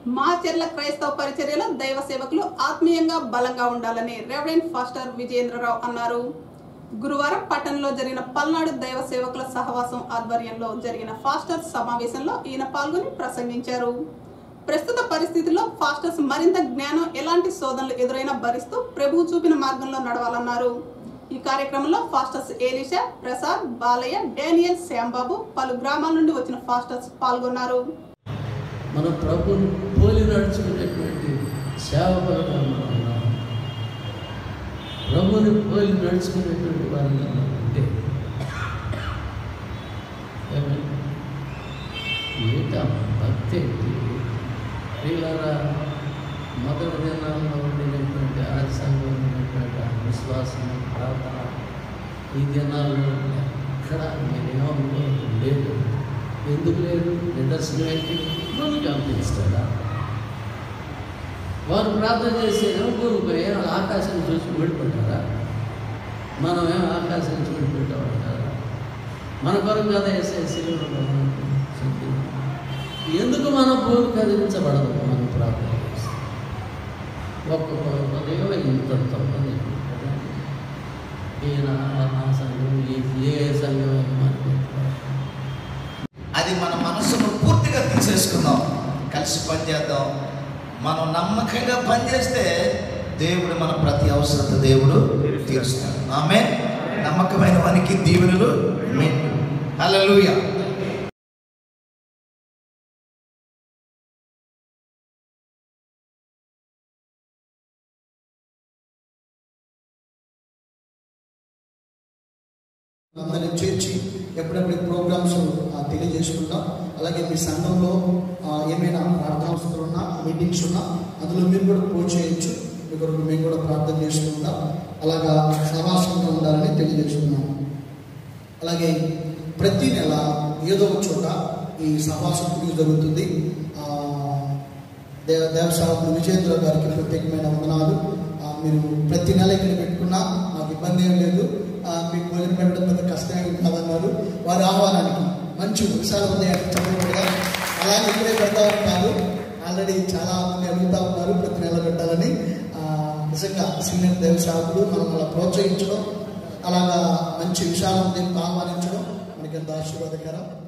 మాచెర్ల క్రైస్తవ పరిచర్యలో దైవ సేవకులు ఆత్మీయంగా బలంగా ఉండాలని రెవరెండ్ ఫాస్టర్ విజయేంద్రరావు అన్నారు గురువారం పట్టణంలో జరిగిన పల్నాడు దైవ సేవకుల సహవాసం ఆధ్వర్యంలో జరిగిన ఫాస్టర్ సమావేశంలో ఈయన పాల్గొని ప్రసంగించారు ప్రస్తుత పరిస్థితుల్లో ఫాస్టర్స్ మరింత జ్ఞానం ఎలాంటి శోధనలు ఎదురైనా భరిస్తూ ప్రభువు చూపిన మార్గంలో నడవాలన్నారు ఈ కార్యక్రమంలో pastors Elisha Prasad Balayya Daniel Shyambabu పలు గ్రామాల నుండి వచ్చిన ఫాస్టర్స్ పాల్గొన్నారు మన ప్రభుని పోలి నడుచుకునేటువంటి సేవకులుగా మనం ఉన్నాం ప్రభుని పోలి నడుచుకునేటువంటి వారిగా మనం ఉంటే ఏమై- ఏంటా భక్తి ఏంటి ప్రియులారా మొదటి దినాల్లో ఉండినటువంటి ఆది సంఘంలో ఉన్నటువంటి ఆ విశ్వాసం ప్రార్థన ఈ దినాల్లో ఎక్కడ మీరేమో లేదు ఎందుకు లేదు నిదర్శనం ఏంటి భూమి కంపిస్తాడా వారు ప్రార్థన చేసేదేమో భూమిపై ఆకాశం చూసి ఓడిపోతారా మనం ఏమో ఆకాశం చూసి ఓడిపోతామంటారా మన కొరకు కదా వేసే శిలువలో ఎందుకు మన భూమి కదిలించబడదు మనం ప్రార్థన చేస్తే ఒక్కొక్క ఉదయం ఇంతంత మంది ఈయన ఆ సంఘం ఈ- ఏ సంఘం అయినా మనకి అది మన మనసును పూర్తిగా తీసేసుకుందాం కలిసి పనిచేద్దాం మనం నమ్మకంగా పనిచేస్తే దేవుడు మన ప్రతి అవసరత దేవుడు తీరుస్తాడు ఆమె నమ్మకమైన వానికి దీవెనలు మెండు హల్లెలూయా అందరిని చేర్చి ఎప్పుడెప్పుడు ప్రోగ్రామ్స్ ఆ, తెలియజేసుకుంటాం అలాగే మీ సంఘంలో ఆ, ఏమైనా ప్రార్థనావసరాలు ఉన్నా మీటింగ్స్ ఉన్నా అందులో మీరు కూడా పోస్ట్ చేయొచ్చు మీ కొరకు మేము కూడా ప్రార్థన చేసుకుంటాం అలాగా సమాసంగా ఉండాలని తెలియజేసుకున్నాం అలాగే ప్రతి నెల ఏదో ఒక చోట ఈ సమాసం పూజ జరుగుతుంది ఆ, దేవ దేవసావుడు విజయేంద్ర గారికి ప్రత్యేకమైన వందనాలు ఆ, మీరు ప్రతి నెల ఇక్కడ పెట్టుకున్నా మాకు ఇబ్బంది ఏం లేదు ఆ, మీకు భోజనం పెట్టడం పెద్ద కష్టమే కాదన్నారు వారి ఆహ్వానానికి మంచి విశాల ఉదయాన్ని చెప్పకుండా అలాగే ఇక్కడే పెడతామని కాదు ఆల్రెడీ చాలా మంది అడుగుతా ఉన్నారు ప్రతి నెల పెట్టాలని ఆ, నిజంగా సీనియర్ దేవసావుడు మనం అలా ప్రోత్సహించడం అలాగా మంచి విశాల ఉదయం ఆహ్వానించడం మనకి ఎంత ఆశీర్వాదకరం